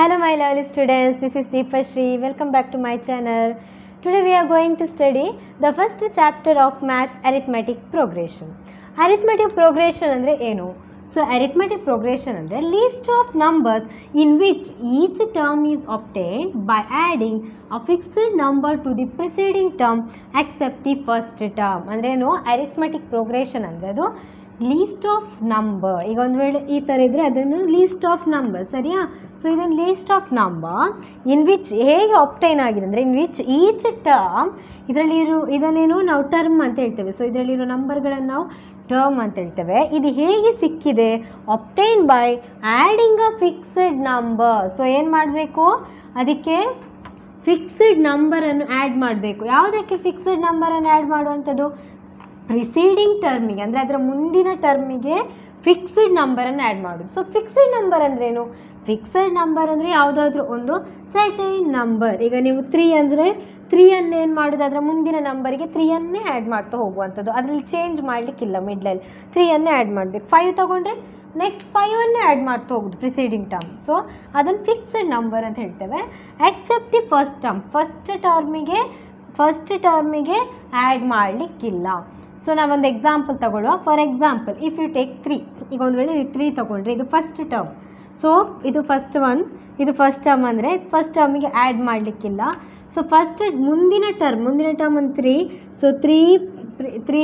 Hello my lovely students, this is Deepa Shri. Welcome back to my channel. Today we are going to study the first chapter of maths arithmetic progression. Arithmetic progression ಅಂದರೆ ಏನು so arithmetic progression ಅಂದರೆ list of numbers in which each term is obtained by adding a fixed number to the preceding term except the first term ಅಂದರೆ ಏನು arithmetic progression ಅಂದರೆ ಅದು list of number ಈಗ ಒಂದು ವೇಳೆ ಈ ಥರ ಇದ್ದರೆ ಅದನ್ನು ಲೀಸ್ಟ್ ಆಫ್ ನಂಬರ್ ಸರಿಯಾ ಸೊ ಇದನ್ನು list of number in which ಹೇಗೆ ಒಪ್ಟೈನ್ ಆಗಿದೆ ಅಂದರೆ ಇನ್ ವಿಚ್ ಈಚ್ ಟರ್ಮ್ ಇದರಲ್ಲಿರೋ ಇದನ್ನೇನು ನಾವು ಟರ್ಮ್ ಅಂತ ಹೇಳ್ತೇವೆ ಸೊ ಇದರಲ್ಲಿರೋ ನಂಬರ್ಗಳನ್ನು ನಾವು ಟರ್ಮ್ ಅಂತ ಹೇಳ್ತೇವೆ ಇದು ಹೇಗೆ ಸಿಕ್ಕಿದೆ obtain by adding a fixed number so ಏನು ಮಾಡಬೇಕು ಅದಕ್ಕೆ ಫಿಕ್ಸೆಡ್ ನಂಬರನ್ನು ಆ್ಯಡ್ ಮಾಡಬೇಕು ಯಾವುದಕ್ಕೆ ಫಿಕ್ಸೆಡ್ ನಂಬರನ್ನು ಆ್ಯಡ್ ಮಾಡುವಂಥದ್ದು ಪ್ರಿಸೀಡಿಂಗ್ ಟರ್ಮಿಗೆ ಅಂದರೆ ಅದರ ಮುಂದಿನ ಟರ್ಮಿಗೆ ಫಿಕ್ಸ್ಡ್ ನಂಬರನ್ನು ಆ್ಯಡ್ ಮಾಡೋದು ಸೊ ಫಿಕ್ಸ್ಡ್ ನಂಬರ್ ಅಂದ್ರೇನು ಫಿಕ್ಸೆಡ್ ನಂಬರ್ ಅಂದರೆ ಯಾವುದಾದ್ರೂ ಒಂದು ಸರ್ಟೈನ್ ನಂಬರ್ ಈಗ ನೀವು ತ್ರೀ ಅಂದರೆ ತ್ರೀಯನ್ನು ಏನು ಮಾಡೋದು ಅದರ ಮುಂದಿನ ನಂಬರಿಗೆ ತ್ರೀಯನ್ನೇ ಆ್ಯಡ್ ಮಾಡ್ತಾ ಹೋಗುವಂಥದ್ದು ಅದರಲ್ಲಿ ಚೇಂಜ್ ಮಾಡಲಿಕ್ಕಿಲ್ಲ ಮಿಡ್ಲಲ್ಲಿ ತ್ರೀಯನ್ನೇ ಆ್ಯಡ್ ಮಾಡಬೇಕು ಫೈವ್ ತೊಗೊಂಡ್ರೆ ನೆಕ್ಸ್ಟ್ ಫೈವನ್ನೇ ಆ್ಯಡ್ ಮಾಡ್ತಾ ಹೋಗುದು ಪ್ರಿಸೀಡಿಂಗ್ ಟರ್ಮ್ ಸೊ ಅದನ್ನು ಫಿಕ್ಸೆಡ್ ನಂಬರ್ ಅಂತ ಹೇಳ್ತೇವೆ except the first term first ಟರ್ಮಿಗೆ ಫಸ್ಟ್ ಟರ್ಮಿಗೆ ಆ್ಯಡ್ ಮಾಡಲಿಕ್ಕಿಲ್ಲ ಸೊ ನಾವೊಂದು ಎಕ್ಸಾಂಪಲ್ ತಗೊಳ್ಳುವ for example if you take three ಈಗ ಒಂದು ವೇಳೆ ನೀವು ತ್ರೀ ತೊಗೊಂಡ್ರೆ ಇದು ಫಸ್ಟ್ ಟರ್ಮ್ ಸೊ ಇದು ಫಸ್ಟ್ ಒನ್ ಇದು ಫಸ್ಟ್ ಟರ್ಮ್ ಅಂದರೆ ಫಸ್ಟ್ ಟರ್ಮಿಗೆ ಆ್ಯಡ್ ಮಾಡಲಿಕ್ಕಿಲ್ಲ ಸೊ ಫಸ್ಟ್ ಮುಂದಿನ ಟರ್ಮ್ ಮುಂದಿನ ಟರ್ಮ್ ಒಂದು ತ್ರೀ ಸೊ ತ್ರೀ ತ್ರೀ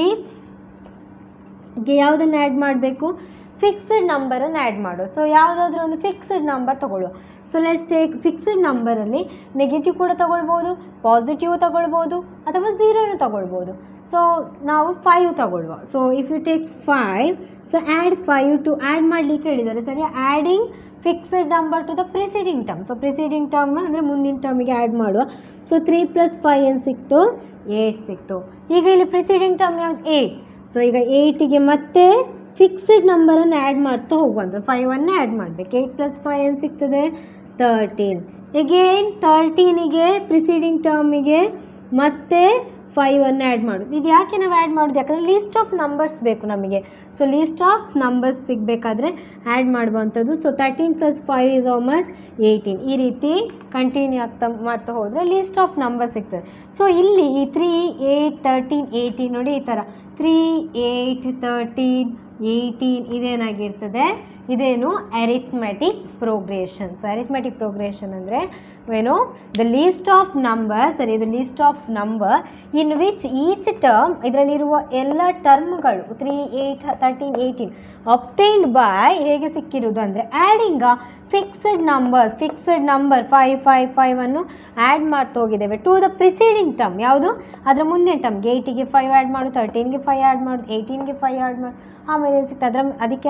ಗೆ ಯಾವುದನ್ನು ಆ್ಯಡ್ ಮಾಡಬೇಕು ಫಿಕ್ಸ್ಡ್ ನಂಬರನ್ನು ಆ್ಯಡ್ ಮಾಡು ಸೊ ಯಾವುದಾದ್ರೂ ಒಂದು ಫಿಕ್ಸ್ಡ್ ನಂಬರ್ ತೊಗೊಳ್ಳುವ ಸೊ ಲೆಟ್ಸ್ ಟೇಕ್ ಫಿಕ್ಸ್ಡ್ ನಂಬರಲ್ಲಿ ನೆಗೆಟಿವ್ ಕೂಡ ತೊಗೊಳ್ಬೋದು ಪಾಸಿಟಿವ್ ತೊಗೊಳ್ಬೋದು ಅಥವಾ ಝೀರೋನು ತೊಗೊಳ್ಬೋದು ಸೊ ನಾವು ಫೈವ್ ತಗೊಳ್ಳುವ so if you take five so add five to ಆ್ಯಡ್ ಮಾಡಲಿಕ್ಕೆ ಹೇಳಿದ್ದಾರೆ ಸರಿ adding fixed number to the preceding term so preceding term ಅಂದರೆ ಮುಂದಿನ ಟರ್ಮಿಗೆ ಆ್ಯಡ್ ಮಾಡುವ ಸೊ ತ್ರೀ ಪ್ಲಸ್ ಫೈವ್ ಏನು ಸಿಕ್ತು ಏಯ್ಟ್ ಸಿಕ್ತು ಈಗ ಇಲ್ಲಿ ಪ್ರಿಸೀಡಿಂಗ್ ಟರ್ಮ್ ಯಾವ್ದು ಏಯ್ಟ್ ಸೊ ಈಗ ಏಯ್ಟಿಗೆ ಮತ್ತೆ ಫಿಕ್ಸ್ಡ್ ನಂಬರನ್ನು ಆ್ಯಡ್ ಮಾಡ್ತಾ ಹೋಗುವಂಥ ಫೈವನ್ನೇ ಆ್ಯಡ್ ಮಾಡಬೇಕು ಏಯ್ಟ್ ಪ್ಲಸ್ ಫೈವ್ ಏನು ಸಿಗ್ತದೆ ತರ್ಟೀನ್ ಎಗೇನ್ ತರ್ಟೀನಿಗೆ ಪ್ರಿಸೀಡಿಂಗ್ ಟರ್ಮಿಗೆ ಮತ್ತೆ ಫೈವನ್ನು ಆ್ಯಡ್ ಮಾಡೋದು ಇದು ಯಾಕೆ ನಾವು ಆ್ಯಡ್ ಮಾಡೋದು ಯಾಕಂದರೆ ಲೀಸ್ಟ್ ಆಫ್ ನಂಬರ್ಸ್ ಬೇಕು ನಮಗೆ ಸೊ ಲೀಸ್ಟ್ ಆಫ್ ನಂಬರ್ಸ್ ಸಿಗಬೇಕಾದ್ರೆ ಆ್ಯಡ್ ಮಾಡುವಂಥದ್ದು so thirteen plus five is how much eighteen ಈ ರೀತಿ ಕಂಟಿನ್ಯೂ ಆಗ್ತಾ ಮಾಡ್ತಾ ಹೋದರೆ ಲೀಸ್ಟ್ ಆಫ್ ನಂಬರ್ ಸಿಗ್ತದೆ ಸೊ ಇಲ್ಲಿ ಈ ತ್ರೀ ಏಯ್ಟ್ ತರ್ಟೀನ್ ಏಯ್ಟೀನ್ ನೋಡಿ ಈ ಥರ ತ್ರೀ ಏಯ್ಟ್ ತರ್ಟೀನ್ ಏಯ್ಟೀನ್ ಇದೇನಾಗಿರ್ತದೆ ಇದೇನು arithmetic progression so arithmetic progression ಅಂದರೆ ಏನು ದ ಲೀಸ್ಟ್ ಆಫ್ ನಂಬರ್ ಸರಿ ಇದು list of number in which each term ಇದರಲ್ಲಿರುವ ಎಲ್ಲ ಟರ್ಮ್ಗಳು three eight thirteen eighteen obtained by ಹೇಗೆ ಸಿಕ್ಕಿರೋದು ಅಂದರೆ adding a fixed numbers fixed number five five ಫೈವನ್ನು ಆ್ಯಡ್ ಮಾಡ್ತಾ ಹೋಗಿದ್ದೇವೆ ಟು ದ ಪ್ರಿಸೀಡಿಂಗ್ ಟರ್ಮ್ ಯಾವುದು ಅದರ ಮುಂದಿನ ಟರ್ಮ್ಗೆ ಏಯ್ಟಿಗೆ ಫೈವ್ ಆ್ಯಡ್ ಮಾಡು ತರ್ಟೀನ್ಗೆ ಫೈವ್ ಆ್ಯಡ್ ಮಾಡೋದು ಏಯ್ಟೀನ್ಗೆ ಫೈವ್ ಆ್ಯಡ್ ಮಾಡು ಆಮೇಲೆ ಏನು ಸಿಗ್ತದೆ ಅದರ ಅದಕ್ಕೆ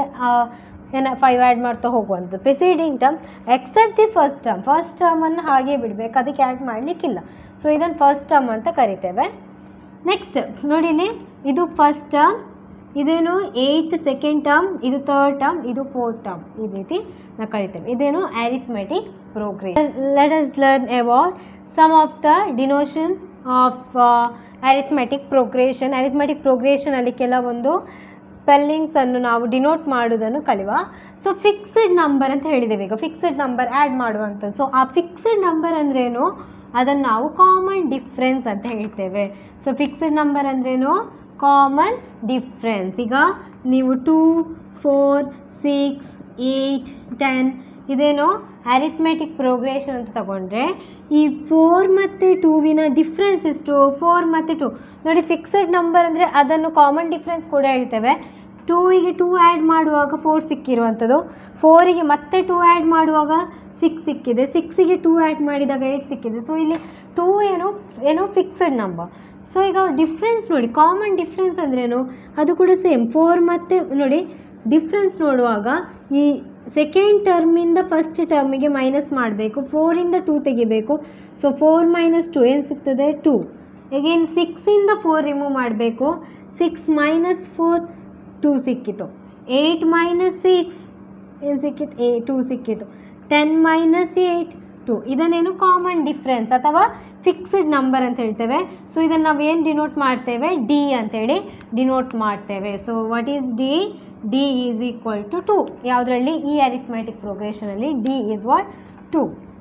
ಏನು ಫೈವ್ ಆ್ಯಡ್ ಮಾಡ್ತಾ ಹೋಗುವಂಥದ್ದು preceding term except the first term first ಟರ್ಮನ್ನು ಹಾಗೆ ಬಿಡಬೇಕು ಅದಕ್ಕೆ ಆ್ಯಡ್ ಮಾಡಲಿಕ್ಕಿಲ್ಲ ಸೊ ಇದನ್ನು ಫಸ್ಟ್ ಟರ್ಮ್ ಅಂತ ಕರಿತೇವೆ ನೆಕ್ಸ್ಟ್ ನೋಡಿ ಇಲ್ಲಿ ಇದು ಫಸ್ಟ್ ಟರ್ಮ್ ಇದೇನು ಏಯ್ಟ್ ಸೆಕೆಂಡ್ ಟರ್ಮ್ ಇದು ಥರ್ಡ್ ಟರ್ಮ್ ಇದು ಫೋರ್ತ್ ಟರ್ಮ್ ಈ ರೀತಿ ನಾವು ಕರಿತೇವೆ ಇದೇನು arithmetic progress let us learn about some of the denotation of arithmetic progression arithmetic ಪ್ರೋಗ್ರೇಷನಲ್ಲಿ ಕೆಲವೊಂದು ಸ್ಪೆಲ್ಲಿಂಗ್ಸನ್ನು ನಾವು ಡಿನೋಟ್ ಮಾಡೋದನ್ನು ಕಲಿಯುವ ಸೊ ಫಿಕ್ಸ್ಡ್ ನಂಬರ್ ಅಂತ ಹೇಳಿದ್ದೇವೆ ಈಗ ಫಿಕ್ಸ್ಡ್ ನಂಬರ್ ಆ್ಯಡ್ ಮಾಡುವಂಥದ್ದು ಸೊ ಆ ಫಿಕ್ಸ್ಡ್ ನಂಬರ್ ಅಂದ್ರೇನು ಅದನ್ನು ನಾವು ಕಾಮನ್ ಡಿಫ್ರೆನ್ಸ್ ಅಂತ ಹೇಳ್ತೇವೆ ಸೊ ಫಿಕ್ಸ್ಡ್ ನಂಬರ್ ಅಂದ್ರೇನು ಕಾಮನ್ ಡಿಫ್ರೆನ್ಸ್ ಈಗ ನೀವು two four six eight ten ಇದೇನು ಅರಿಥ್ಮೆಟಿಕ್ ಪ್ರೋಗ್ರೇಷನ್ ಅಂತ ತಗೊಂಡ್ರೆ ಈ ಫೋರ್ ಮತ್ತು ಟೂವಿನ ಡಿಫ್ರೆನ್ಸ್ ಎಷ್ಟು ಫೋರ್ ಮತ್ತು ಟೂ ನೋಡಿ ಫಿಕ್ಸೆಡ್ ನಂಬರ್ ಅಂದರೆ ಅದನ್ನು ಕಾಮನ್ ಡಿಫ್ರೆನ್ಸ್ ಕೂಡ ಹೇಳ್ತೇವೆ ಟೂವಿಗೆ ಟೂ ಆ್ಯಡ್ ಮಾಡುವಾಗ ಫೋರ್ ಸಿಕ್ಕಿರುವಂಥದ್ದು ಫೋರಿಗೆ ಮತ್ತೆ ಟೂ ಆ್ಯಡ್ ಮಾಡುವಾಗ ಸಿಕ್ಸ್ ಸಿಕ್ಕಿದೆ ಸಿಕ್ಸಿಗೆ ಟೂ ಆ್ಯಡ್ ಮಾಡಿದಾಗ ಏಯ್ಟ್ ಸಿಕ್ಕಿದೆ ಸೊ ಇಲ್ಲಿ ಟೂ ಏನು ಏನೋ ಫಿಕ್ಸೆಡ್ ನಂಬರ್ ಸೊ ಈಗ ಡಿಫ್ರೆನ್ಸ್ ನೋಡಿ ಕಾಮನ್ ಡಿಫ್ರೆನ್ಸ್ ಅಂದ್ರೇನು ಅದು ಕೂಡ ಸೇಮ್ ಫೋರ್ ಮತ್ತು ನೋಡಿ ಡಿಫ್ರೆನ್ಸ್ ನೋಡುವಾಗ ಈ ಸೆಕೆಂಡ್ ಟರ್ಮಿಂದ ಫಸ್ಟ್ ಟರ್ಮಿಗೆ ಮೈನಸ್ ಮಾಡಬೇಕು ಫೋರಿಂದ ಟೂ ತೆಗಿಬೇಕು ಸೊ ಫೋರ್ ಮೈನಸ್ ಟು ಏನು ಸಿಗ್ತದೆ ಟೂ ಎಗೇನ್ ಸಿಕ್ಸಿಂದ ಫೋರ್ ರಿಮೂವ್ ಮಾಡಬೇಕು ಸಿಕ್ಸ್ ಮೈನಸ್ ಫೋರ್ ಟೂ ಸಿಕ್ಕಿತು ಏಯ್ಟ್ ಮೈನಸ್ ಸಿಕ್ಸ್ ಏನು ಸಿಕ್ಕಿತ್ತು ಏ ಟೂ ಸಿಕ್ಕಿತು ಟೆನ್ ಮೈನಸ್ ಏಯ್ಟ್ ಟು ಇದನ್ನೇನು ಕಾಮನ್ ಡಿಫ್ರೆನ್ಸ್ ಅಥವಾ ಫಿಕ್ಸ್ಡ್ ನಂಬರ್ ಅಂತ ಹೇಳ್ತೇವೆ ಸೊ ಇದನ್ನು ನಾವು ಏನು ಡಿನೋಟ್ ಮಾಡ್ತೇವೆ ಡಿ ಅಂತೇಳಿ ಡಿನೋಟ್ ಮಾಡ್ತೇವೆ so what is D D is equal to two ಯಾವುದರಲ್ಲಿ ಈ ಅರಿಥ್ಮೆಟಿಕ್ ಪ್ರೋಗ್ರೆಷನಲ್ಲಿ D is what two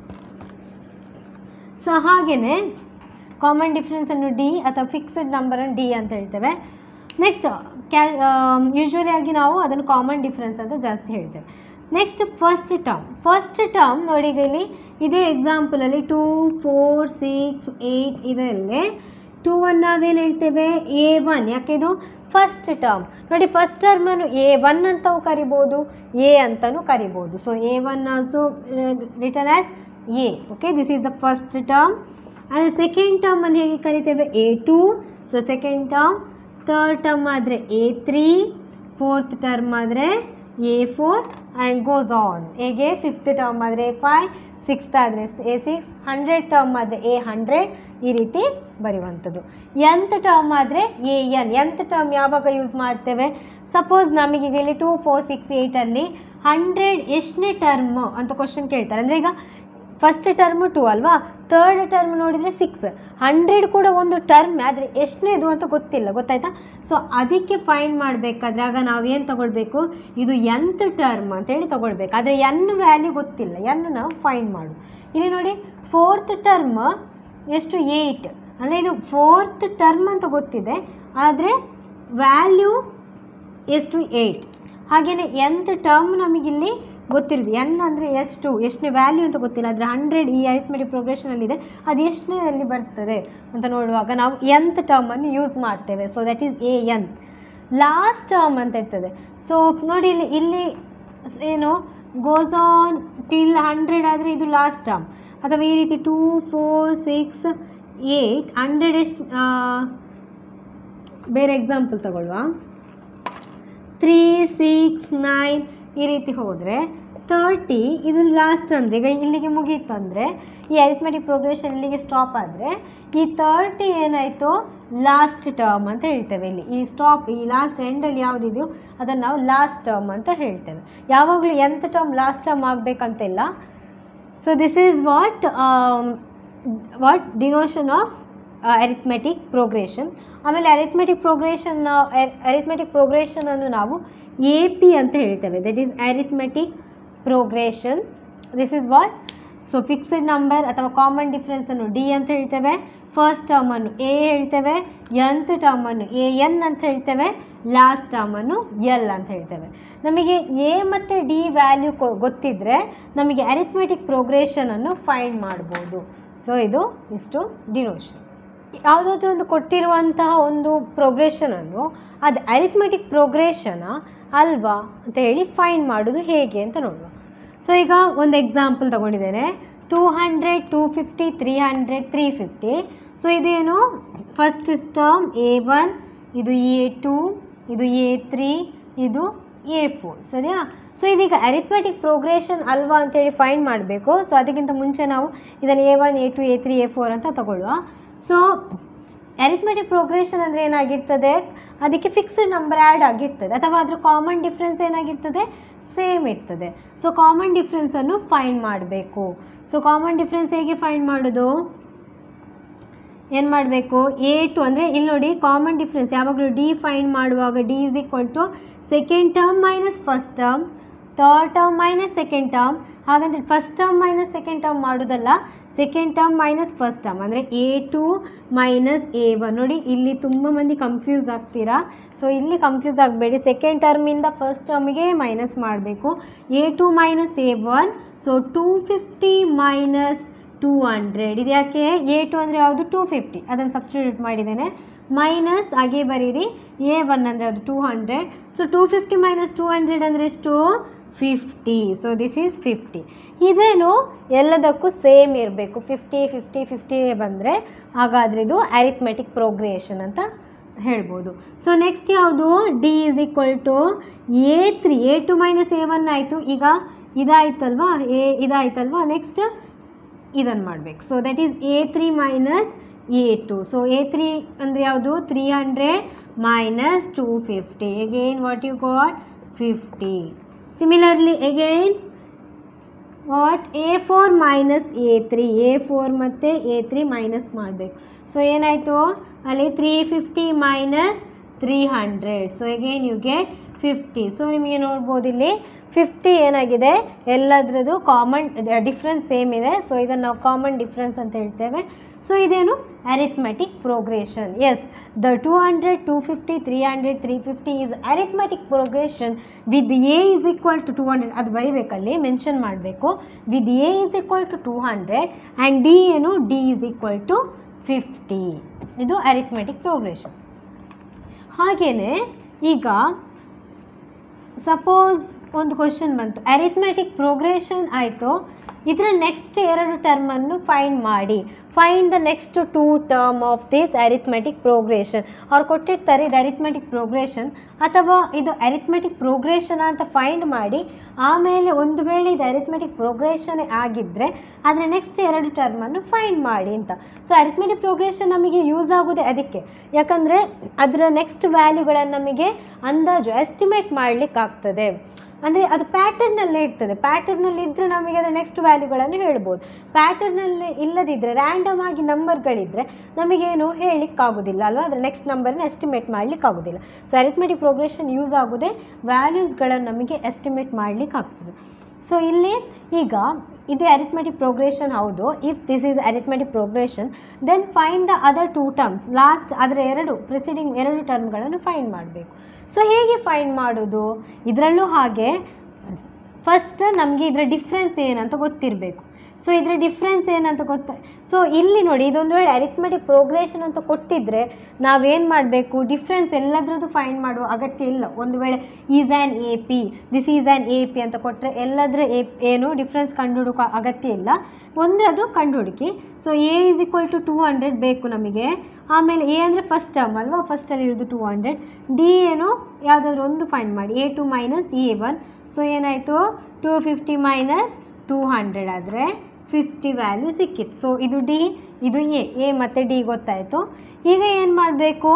so ಹಾಗೆಯೇ ಕಾಮನ್ ಡಿಫ್ರೆನ್ಸನ್ನು ಡಿ ಅಥವಾ ಫಿಕ್ಸ್ಡ್ ನಂಬರನ್ನು ಡಿ ಅಂತ ಹೇಳ್ತೇವೆ ನೆಕ್ಸ್ಟ್ ಕ್ಯಾ ಯೂಶ್ವಲಿ ಆಗಿ ನಾವು ಅದನ್ನು ಕಾಮನ್ ಡಿಫ್ರೆನ್ಸ್ ಅಂತ ಜಾಸ್ತಿ ಹೇಳ್ತೇವೆ next first term first term ನೋಡಿ ಈಗ ಇಲ್ಲಿ ಇದೇ ಎಕ್ಸಾಂಪಲಲ್ಲಿ ಟೂ ಫೋರ್ ಸಿಕ್ಸ್ ಏಯ್ಟ್ ಇದರಲ್ಲಿ ಟೂ ಒನ್ ನಾವೇನು ಹೇಳ್ತೇವೆ ಎ ಒನ್ ಯಾಕೆ ಇದು ಫಸ್ಟ್ ಟರ್ಮ್ ನೋಡಿ ಫಸ್ಟ್ ಟರ್ಮನ್ನು ಎ ಒನ್ ಅಂತಲೂ ಕರಿಬೋದು ಎ ಅಂತಲೂ ಕರಿಬೋದು so A one also written as A okay this is the first term and second ಟರ್ಮನ್ನು ಹೇಗೆ ಕರಿತೇವೆ A two so second term third term ಆದರೆ ಎ ತ್ರೀ ಫೋರ್ತ್ ಟರ್ಮ್ ಆದರೆ A four and goes on ಹೇಗೆ fifth term ಆದರೆ A five sixth ಆದರೆ A six hundred term ಆದರೆ A hundred ಈ ರೀತಿ ಬರೆಯುವಂಥದ್ದು ಎಂತ್ ಟರ್ಮ್ ಆದರೆ ಎ ಎನ್ ಎಂತ್ ಟರ್ಮ್ ಯಾವಾಗ ಯೂಸ್ ಮಾಡ್ತೇವೆ ಸಪೋಸ್ ನಮಗೆ ಈಗ ಇಲ್ಲಿ ಟೂ ಫೋರ್ ಸಿಕ್ಸ್ ಏಯ್ಟಲ್ಲಿ ಹಂಡ್ರೆಡ್ ಎಷ್ಟನೇ ಟರ್ಮ್ ಅಂತ ಕ್ವಶನ್ ಕೇಳ್ತಾರೆ ಅಂದರೆ ಈಗ ಫಸ್ಟ್ ಟರ್ಮ್ ಟು ಅಲ್ವಾ ತರ್ಡ್ ಟರ್ಮ್ ನೋಡಿದರೆ ಸಿಕ್ಸ್ ಹಂಡ್ರೆಡ್ ಕೂಡ ಒಂದು ಟರ್ಮ್ ಆದರೆ ಎಷ್ಟನೇದು ಅಂತ ಗೊತ್ತಿಲ್ಲ ಗೊತ್ತಾಯ್ತಾ ಸೊ ಅದಕ್ಕೆ ಫೈಂಡ್ ಮಾಡಬೇಕಾದ್ರೆ ಆಗ ನಾವು ಏನು ತಗೊಳ್ಬೇಕು ಇದು ಎಂತ್ ಟರ್ಮ್ ಅಂತೇಳಿ ತಗೊಳ್ಬೇಕು ಆದರೆ ಎನ್ ವ್ಯಾಲ್ಯೂ ಗೊತ್ತಿಲ್ಲ ಎನ್ ನಾವು ಫೈಂಡ್ ಮಾಡು ಇಲ್ಲಿ ನೋಡಿ ಫೋರ್ತ್ ಟರ್ಮ್ ಎಷ್ಟು ಏಯ್ಟ್ ಅಂದರೆ ಇದು ಫೋರ್ತ್ ಟರ್ಮ್ ಅಂತ ಗೊತ್ತಿದೆ ಆದರೆ ವ್ಯಾಲ್ಯೂ ಎಷ್ಟು ಏಯ್ಟ್ ಹಾಗೆಯೇ ಎಂತ್ ಟರ್ಮ್ ನಮಗಿಲ್ಲಿ ಗೊತ್ತಿರೋದು ಎನ್ ಅಂದರೆ ಎಷ್ಟು ಎಷ್ಟನೇ ವ್ಯಾಲ್ಯೂ ಅಂತ ಗೊತ್ತಿಲ್ಲ ಆದರೆ ಹಂಡ್ರೆಡ್ ಈ ಅರಿಥ್ಮೆಟಿಕ್ ಪ್ರೋಗ್ರೆಷನಲ್ಲಿದೆ ಅದು ಎಷ್ಟನೇದಲ್ಲಿ ಬರ್ತದೆ ಅಂತ ನೋಡುವಾಗ ನಾವು ಎಂತ್ ಟರ್ಮನ್ನು ಯೂಸ್ ಮಾಡ್ತೇವೆ so that is A N last term ಅಂತ ಇರ್ತದೆ ಸೊ ನೋಡಿ ಇಲ್ಲಿ ಇಲ್ಲಿ ಏನು ಗೋಸ್ ಆನ್ ಟಿಲ್ ಹಂಡ್ರೆಡ್ ಆದರೆ ಇದು ಲಾಸ್ಟ್ ಟರ್ಮ್ ಅಥವಾ ಈ ರೀತಿ two four six eight hundred ಎಷ್ಟು ಬೇರೆ ಎಕ್ಸಾಂಪಲ್ ತಗೊಳ್ಳುವ ತ್ರೀ ಸಿಕ್ಸ್ ನೈನ್ ಈ ರೀತಿ ಹೋದರೆ ತರ್ಟಿ ಇದು ಲಾಸ್ಟ್ ಅಂದರೆ ಈಗ ಇಲ್ಲಿಗೆ ಮುಗೀತು ಅಂದರೆ ಈ ಅರಿಥ್ಮೆಟಿಕ್ ಪ್ರೋಗ್ರೆಷನ್ ಇಲ್ಲಿಗೆ ಸ್ಟಾಪ್ ಆದರೆ ಈ ತರ್ಟಿ ಏನಾಯಿತು ಲಾಸ್ಟ್ ಟರ್ಮ್ ಅಂತ ಹೇಳ್ತೇವೆ ಇಲ್ಲಿ ಈ ಸ್ಟಾಪ್ ಈ ಲಾಸ್ಟ್ ಎಂಡಲ್ಲಿ ಯಾವುದಿದೆಯೋ ಅದನ್ನು ನಾವು ಲಾಸ್ಟ್ ಟರ್ಮ್ ಅಂತ ಹೇಳ್ತೇವೆ ಯಾವಾಗಲೂ ಎಂಥ ಟರ್ಮ್ ಲಾಸ್ಟ್ ಟರ್ಮ್ ಆಗಬೇಕಂತಿಲ್ಲ so this is what what denotation of arithmetic progression ಆಮೇಲೆ ಅರಿಥ್ಮೆಟಿಕ್ ಪ್ರೋಗ್ರೆಷನ್ ಅರಿಥ್ಮೆಟಿಕ್ ಪ್ರೋಗ್ರೆಷನನ್ನು ನಾವು ಎ ಪಿ ಅಂತ ಹೇಳ್ತೇವೆ that is arithmetic progression this is what so fixed number ಅಥವಾ ಕಾಮನ್ ಡಿಫ್ರೆನ್ಸನ್ನು ಡಿ ಅಂತ ಹೇಳ್ತೇವೆ ಫಸ್ಟ್ ಟರ್ಮನ್ನು ಎ ಹೇಳ್ತೇವೆ ಎಂತ್ ಟರ್ಮನ್ನು ಎ ಎನ್ ಅಂತ ಹೇಳ್ತೇವೆ ಲಾಸ್ಟ್ ಟರ್ಮನ್ನು ಎಲ್ ಅಂತ ಹೇಳ್ತೇವೆ ನಮಗೆ ಎ ಮತ್ತು ಡಿ ವ್ಯಾಲ್ಯೂ ಗೊತ್ತಿದ್ದರೆ ನಮಗೆ ಅರಿಥ್ಮೆಟಿಕ್ ಪ್ರೋಗ್ರೆಷನನ್ನು ಫೈಂಡ್ ಮಾಡ್ಬೋದು ಸೊ ಇದು ಇಷ್ಟು ಡಿನೋಷನ್ ಯಾವುದಾದ್ರೂ ಒಂದು ಕೊಟ್ಟಿರುವಂತಹ ಒಂದು ಪ್ರೋಗ್ರೆಷನನ್ನು ಅದು ಅರಿಥ್ಮೆಟಿಕ್ ಪ್ರೋಗ್ರೆಷನ ಅಲ್ವಾ ಅಂತ ಹೇಳಿ ಫೈಂಡ್ ಮಾಡೋದು ಹೇಗೆ ಅಂತ ನೋಡುವ ಸೊ ಈಗ ಒಂದು ಎಕ್ಸಾಂಪಲ್ ತಗೊಂಡಿದ್ದೇನೆ two hundred two fifty three hundred three fifty so ಇದೇನು ಫಸ್ಟ್ ಟರ್ಮ್ ಎ ಒನ್ ಇದು ಎ ಟು ಇದು ಎ ತ್ರೀ ಇದು ಎ ಫೋರ್ ಸರಿಯಾ ಸೊ ಇದೀಗ ಅರಿಥ್ಮೆಟಿಕ್ ಪ್ರೋಗ್ರೆಷನ್ ಅಲ್ವಾ ಅಂತೇಳಿ ಫೈಂಡ್ ಮಾಡಬೇಕು ಸೊ ಅದಕ್ಕಿಂತ ಮುಂಚೆ ನಾವು ಇದನ್ನು A one A two A three A four ಅಂತ ತಗೊಳ್ಳುವ ಸೊ ಅರಿಥ್ಮೆಟಿಕ್ ಪ್ರೋಗ್ರೆಷನ್ ಅಂದರೆ ಏನಾಗಿರ್ತದೆ ಅದಕ್ಕೆ ಫಿಕ್ಸ್ಡ್ ನಂಬರ್ ಆ್ಯಡ್ ಆಗಿರ್ತದೆ ಅಥವಾ ಅದ್ರ ಕಾಮನ್ ಡಿಫ್ರೆನ್ಸ್ ಏನಾಗಿರ್ತದೆ ಸೇಮ್ ಇರ್ತದೆ ಸೊ ಕಾಮನ್ ಡಿಫ್ರೆನ್ಸನ್ನು ಫೈಂಡ್ ಮಾಡಬೇಕು ಸೊ ಕಾಮನ್ ಡಿಫ್ರೆನ್ಸ್ ಹೇಗೆ ಫೈಂಡ್ ಮಾಡೋದು ಏನು ಮಾಡಬೇಕು ಎ ಟು ಅಂದರೆ ಇಲ್ಲಿ ನೋಡಿ ಕಾಮನ್ ಡಿಫ್ರೆನ್ಸ್ ಯಾವಾಗಲೂ ಡಿ ಫೈಂಡ್ ಮಾಡುವಾಗ D is equal to second term minus first term third term minus second term ಹಾಗಂದ್ರೆ first term minus second term ಮಾಡೋದಲ್ಲ second term minus first term ಅಂದರೆ A two minus A one ನೋಡಿ ಇಲ್ಲಿ ತುಂಬ ಮಂದಿ confuse ಆಗ್ತೀರಾ so ಇಲ್ಲಿ confuse ಆಗಬೇಡಿ ಸೆಕೆಂಡ್ ಟರ್ಮಿಂದ ಫಸ್ಟ್ ಟರ್ಮಿಗೆ ಮೈನಸ್ ಮಾಡಬೇಕು A two minus A one so two fifty minus two hundred ಇದು ಯಾಕೆ ಎ ಟು ಅಂದರೆ ಯಾವುದು ಟೂ ಫಿಫ್ಟಿ ಅದನ್ನು ಸಬ್ಸ್ಟಿಟ್ಯೂಟ್ ಮಾಡಿದ್ದೇನೆ ಮೈನಸ್ ಹಾಗೆ ಬರೀರಿ ಎ ಒನ್ ಅಂದರೆ ಅದು two hundred so two fifty minus two hundred ಅಂದರೆ ಎಷ್ಟು fifty so this is fifty ಇದೇನು ಎಲ್ಲದಕ್ಕೂ ಸೇಮ್ ಇರಬೇಕು ಫಿಫ್ಟಿ ಫಿಫ್ಟಿ ಫಿಫ್ಟಿ ಬಂದರೆ ಹಾಗಾದರೆ ಇದು ಅರಿಥ್ಮೆಟಿಕ್ ಪ್ರೋಗ್ರೇಷನ್ ಅಂತ ಹೇಳ್ಬೋದು ಸೊ ನೆಕ್ಸ್ಟ್ ಯಾವುದು D is equal to A three A two minus A one ಆಯಿತು ಈಗ ಇದಾಯ್ತಲ್ವಾ ಎ ಇದಾಯ್ತಲ್ವಾ ನೆಕ್ಸ್ಟ್ ಇದನ್ನು ಮಾಡಬೇಕು so that is A three minus A two so A three ಅಂದರೆ ಯಾವುದು three hundred minus two fifty again what you got fifty similarly again what A four minus A three A four ಮತ್ತು A three minus ಮಾಡಬೇಕು so ಏನಾಯಿತು ಅಲ್ಲಿ three fifty minus three hundred so again you get fifty so ನಿಮಗೆ ನೋಡ್ಬೋದು ಇಲ್ಲಿ fifty ಏನಾಗಿದೆ ಎಲ್ಲದ್ರದ್ದು common difference same ಇದೆ ಸೊ ಇದನ್ನು ನಾವು ಕಾಮನ್ ಡಿಫ್ರೆನ್ಸ್ ಅಂತ ಹೇಳ್ತೇವೆ ಸೊ ಇದೇನು arithmetic progression as the two hundred two fifty three hundred three fifty is arithmetic progression with A is equal to two hundred ಅದು ಬರೀಬೇಕಲ್ಲಿ ಮೆನ್ಷನ್ ಮಾಡಬೇಕು with A is equal to two hundred and D ಏನು D is equal to fifty ಇದು arithmetic progression ಹಾಗೆಯೇ ಈಗ suppose ಒಂದು question ಬಂತು arithmetic progression ಆಯಿತು ಇದರ ನೆಕ್ಸ್ಟ್ ಎರಡು ಟರ್ಮನ್ನು ಫೈಂಡ್ ಮಾಡಿ find the next two term of this arithmetic progression ಅವ್ರು ಕೊಟ್ಟಿರ್ತಾರೆ ಇದು ಅರಿಥ್ಮೆಟಿಕ್ ಪ್ರೋಗ್ರೆಷನ್ ಅಥವಾ ಇದು ಅರಿಥ್ಮೆಟಿಕ್ ಪ್ರೋಗ್ರೆಷನ್ ಅಂತ ಫೈಂಡ್ ಮಾಡಿ ಆಮೇಲೆ ಒಂದು ವೇಳೆ ಇದು ಅರಿಥ್ಮೆಟಿಕ್ ಪ್ರೋಗ್ರೆಷನ್ ಆಗಿದ್ದರೆ ಅದರ ನೆಕ್ಸ್ಟ್ ಎರಡು ಟರ್ಮನ್ನು ಫೈಂಡ್ ಮಾಡಿ ಅಂತ ಸೊ ಅರಿಥ್ಮೆಟಿಕ್ ಪ್ರೋಗ್ರೆಷನ್ ನಮಗೆ ಯೂಸ್ ಆಗೋದೇ ಅದಕ್ಕೆ ಯಾಕಂದರೆ ಅದರ ನೆಕ್ಸ್ಟ್ ವ್ಯಾಲ್ಯೂಗಳನ್ನು ನಮಗೆ ಅಂದಾಜು ಎಸ್ಟಿಮೇಟ್ ಮಾಡಲಿಕ್ಕೆ ಆಗ್ತದೆ ಅಂದರೆ ಅದು ಪ್ಯಾಟರ್ನಲ್ಲೇ ಇರ್ತದೆ ಪ್ಯಾಟರ್ನಲ್ಲಿ ಇದ್ದರೆ ನಮಗೆ ಅದರ ನೆಕ್ಸ್ಟ್ ವ್ಯಾಲ್ಯೂಗಳನ್ನು ಹೇಳ್ಬೋದು ಪ್ಯಾಟರ್ನಲ್ಲಿ ಇಲ್ಲದಿದ್ದರೆ ರ್ಯಾಂಡಮ್ ಆಗಿ ನಂಬರ್ಗಳಿದ್ದರೆ ನಮಗೇನು ಹೇಳಲಿಕ್ಕಾಗೋದಿಲ್ಲ ಅಲ್ವಾ ಅದರ ನೆಕ್ಸ್ಟ್ ನಂಬರ್ನ ಎಸ್ಟಿಮೇಟ್ ಮಾಡಲಿಕ್ಕಾಗೋದಿಲ್ಲ ಸೊ ಅರಿಥ್ಮೆಟಿಕ್ ಪ್ರೋಗ್ರೆಷನ್ ಯೂಸ್ ಆಗೋದೇ ವ್ಯಾಲ್ಯೂಸ್ಗಳನ್ನು ನಮಗೆ ಎಸ್ಟಿಮೇಟ್ ಮಾಡಲಿಕ್ಕೆ ಆಗ್ತದೆ ಸೊ ಇಲ್ಲಿ ಈಗ ಇದು ಅರಿಥ್ಮೆಟಿಕ್ ಪ್ರೋಗ್ರೆಷನ್ ಹೌದು if this is arithmetic progression then find the other two terms last ಅದರ ಎರಡು ಪ್ರಿಸಿಡಿಂಗ್ ಎರಡು ಟರ್ಮ್ಗಳನ್ನು ಫೈಂಡ್ ಮಾಡಬೇಕು ಸೊ ಹೇಗೆ ಫೈಂಡ್ ಮಾಡೋದು ಇದರಲ್ಲೂ ಹಾಗೆ ಫಸ್ಟ್ ನಮಗೆ ಇದರ ಡಿಫ್ರೆನ್ಸ್ ಏನಂತ ಗೊತ್ತಿರಬೇಕು ಸೊ ಇದರ ಡಿಫ್ರೆನ್ಸ್ ಏನಂತ ಗೊತ್ತ ಸೊ ಇಲ್ಲಿ ನೋಡಿ ಇದೊಂದು ವೇಳೆ ಅರಿಥ್ಮೆಟಿಕ್ ಪ್ರೋಗ್ರೆಷನ್ ಅಂತ ಕೊಟ್ಟಿದ್ದರೆ ನಾವೇನು ಮಾಡಬೇಕು ಡಿಫ್ರೆನ್ಸ್ ಎಲ್ಲದ್ರದ್ದು ಫೈಂಡ್ ಮಾಡುವ ಅಗತ್ಯ ಇಲ್ಲ ಒಂದು ವೇಳೆ is an A P this is an A P ಅಂತ ಕೊಟ್ಟರೆ ಎಲ್ಲದರ ಎ ಏನು ಡಿಫ್ರೆನ್ಸ್ ಕಂಡುಹುಡುಕೋ ಅಗತ್ಯ ಇಲ್ಲ ಒಂದರದು ಕಂಡುಹುಡುಕಿ so A is equal to two hundred ಬೇಕು ನಮಗೆ ಆಮೇಲೆ ಎ ಅಂದರೆ ಫಸ್ಟ್ ಟರ್ಮ್ ಅಲ್ವಾ ಫಸ್ಟಲ್ಲಿ ಇರೋದು ಟೂ ಹಂಡ್ರೆಡ್ ಡಿ ಏನು ಯಾವುದಾದ್ರೂ ಒಂದು ಫೈಂಡ್ ಮಾಡಿ A two minus A one so ಏನಾಯಿತು two fifty minus two hundred ಆದರೆ ಫಿಫ್ಟಿ ವ್ಯಾಲ್ಯೂ ಸಿಕ್ಕಿತ್ತು ಸೊ ಇದು ಡಿ ಇದು ಎ ಎ ಮತ್ತು ಡಿ ಗೊತ್ತಾಯಿತು ಈಗ ಏನು ಮಾಡಬೇಕು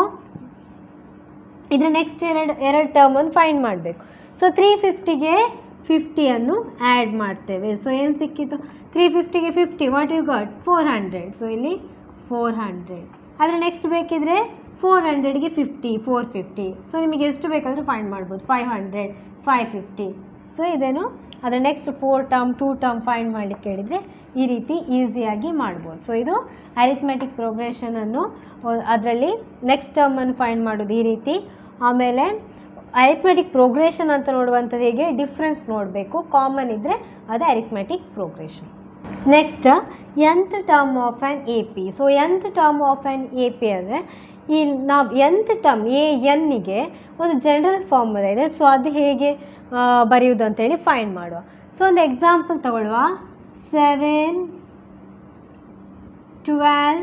ಇದರ ನೆಕ್ಸ್ಟ್ ಎರಡು ಎರಡು ಟರ್ಮನ್ನು ಫೈಂಡ್ ಮಾಡಬೇಕು ಸೊ ತ್ರೀ ಫಿಫ್ಟಿಗೆ ಫಿಫ್ಟಿಯನ್ನು ಆ್ಯಡ್ ಮಾಡ್ತೇವೆ ಸೊ ಏನು ಸಿಕ್ಕಿತು ತ್ರೀ ಫಿಫ್ಟಿಗೆ fifty what you got four hundred so ಇಲ್ಲಿ ಫೋರ್ ಹಂಡ್ರೆಡ್ ಆದರೆ ನೆಕ್ಸ್ಟ್ ಬೇಕಿದ್ರೆ ಫೋರ್ ಹಂಡ್ರೆಡ್ಗೆ ಫಿಫ್ಟಿ ಫೋರ್ ಫಿಫ್ಟಿ ಸೊ ನಿಮಗೆ ಎಷ್ಟು ಬೇಕಾದರೂ ಫೈಂಡ್ ಮಾಡ್ಬೋದು five hundred five fifty so ಇದೇನು ಅದರ next four term two term find ಮಾಡಲಿಕ್ಕೆ ಹೇಳಿದರೆ ಈ ರೀತಿ ಈಸಿಯಾಗಿ ಮಾಡ್ಬೋದು ಸೊ ಇದು ಅರಿಥ್ಮೆಟಿಕ್ ಪ್ರೋಗ್ರೆಷನನ್ನು ಅದರಲ್ಲಿ ನೆಕ್ಸ್ಟ್ ಟರ್ಮನ್ನು ಫೈಂಡ್ ಮಾಡೋದು ಈ ರೀತಿ ಆಮೇಲೆ ಅರಿಥ್ಮೆಟಿಕ್ ಪ್ರೋಗ್ರೆಷನ್ ಅಂತ ನೋಡುವಂಥದ್ದು ಹೇಗೆ ಡಿಫ್ರೆನ್ಸ್ ನೋಡಬೇಕು ಕಾಮನ್ ಇದ್ದರೆ ಅದು arithmetic progression next nth term of an A P so nth term of an A P ಅಂದರೆ ಈ ನಾವು ಎಂತ್ ಟರ್ಮ್ ಎ ಎನ್ನಿಗೆ ಒಂದು ಜನರಲ್ ಫಾರ್ಮುಲಾ ಇದೆ ಸೊ ಅದು ಹೇಗೆ ಆ, ಬರೆಯುವುದು ಅಂತೇಳಿ ಫೈಂಡ್ ಮಾಡುವ ಸೊ ಒಂದು ಎಕ್ಸಾಂಪಲ್ ತಗೊಳ್ಳುವ seven twelve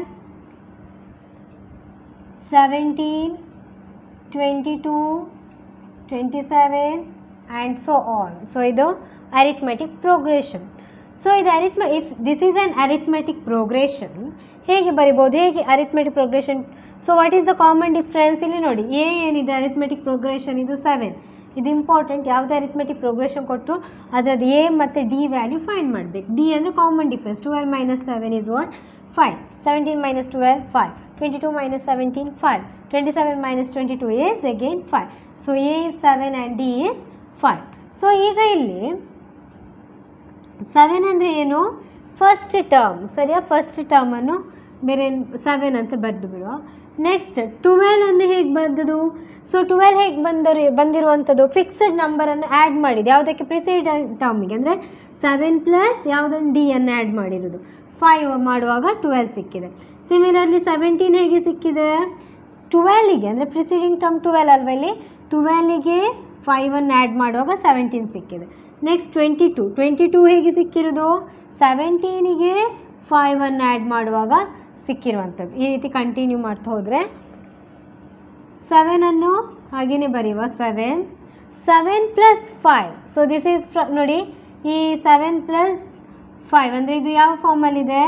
seventeen twenty two twenty seven and so on so ಇದು ಅರಿಥ್ಮೆಟಿಕ್ ಪ್ರೋಗ್ರೆಷನ್ ಸೊ ಇದು ಅರಿಥ್ಮ if this is an arithmetic progression ಹೇಗೆ ಬರಿಬೋದು ಹೇಗೆ arithmetic progression so what is the common difference ಇಲ್ಲಿ ನೋಡಿ ಎ ಏನಿದೆ ಅರಿಥ್ಮೆಟಿಕ್ ಪ್ರೋಗ್ರೆಷನ್ ಇದು ಸೆವೆನ್ ಇದು ಇಂಪಾರ್ಟೆಂಟ್ ಯಾವುದೇ ಅರಿಥ್ಮೆಟಿಕ್ ಪ್ರೋಗ್ರೆಷನ್ ಕೊಟ್ಟರು ಅದರದ್ದು ಎ ಮತ್ತು ಡಿ ವ್ಯಾಲ್ಯೂ ಫೈಂಡ್ ಮಾಡಬೇಕು ಡಿ ಅಂದರೆ common difference twelve minus seven is what five seventeen minus twelve five twenty two minus seventeen five twenty seven minus twenty two is again five so A is seven and D is five so ಈಗ ಇಲ್ಲಿ seven ಅಂದರೆ ಏನು first term ಸರಿಯಾ first ಟರ್ಮನ್ನು ಬೇರೆ seven ಅಂತ ಬರೆದು ಬಿಡುವ ನೆಕ್ಸ್ಟ್ ಟ್ವೆಲ್ ಅಂದರೆ ಹೇಗೆ ಬಂದದು ಸೊ ಟ್ವೆಲ್ ಹೇಗೆ ಬಂದರು ಬಂದಿರುವಂಥದ್ದು ಫಿಕ್ಸ್ಡ್ ನಂಬರನ್ನು ಆ್ಯಡ್ ಮಾಡಿದ್ದು ಯಾವುದಕ್ಕೆ ಪ್ರಿಸೈಡ್ ಟರ್ಮಿಗೆ ಅಂದರೆ ಸೆವೆನ್ ಪ್ಲಸ್ ಯಾವುದನ್ನು ಡಿ ಅನ್ನು ಆ್ಯಡ್ ಮಾಡಿರೋದು ಫೈವ್ ಮಾಡುವಾಗ ಟ್ವೆಲ್ ಸಿಕ್ಕಿದೆ ಸಿಮಿಲರ್ಲಿ ಸೆವೆಂಟೀನ್ ಹೇಗೆ ಸಿಕ್ಕಿದೆ ಟ್ವೆಲ್ಗೆ ಅಂದರೆ ಪ್ರಿಸೀಡಿಂಗ್ ಟರ್ಮ್ ಟ್ವೆಲ್ ಅಲ್ವಾ ಇಲ್ಲಿ ಟ್ವೆಲ್ಗೆ ಫೈವನ್ನು ಆ್ಯಡ್ ಮಾಡುವಾಗ ಸೆವೆಂಟೀನ್ ಸಿಕ್ಕಿದೆ next twenty two twenty two ಹೇಗೆ ಸಿಕ್ಕಿರೋದು ಸೆವೆಂಟೀನಿಗೆ ಫೈವನ್ನು ಆ್ಯಡ್ ಮಾಡುವಾಗ ಸಿಕ್ಕಿರುವಂಥದ್ದು ಈ ರೀತಿ ಕಂಟಿನ್ಯೂ ಮಾಡ್ತಾ ಹೋದರೆ ಸೆವೆನನ್ನು ಹಾಗೆಯೇ ಬರೆಯುವ seven seven plus five so this is ಫ್ರ ನೋಡಿ ಈ ಸೆವೆನ್ ಪ್ಲಸ್ ಫೈವ್ ಅಂದರೆ ಇದು ಯಾವ ಫಾರ್ಮಲ್ಲಿದೆ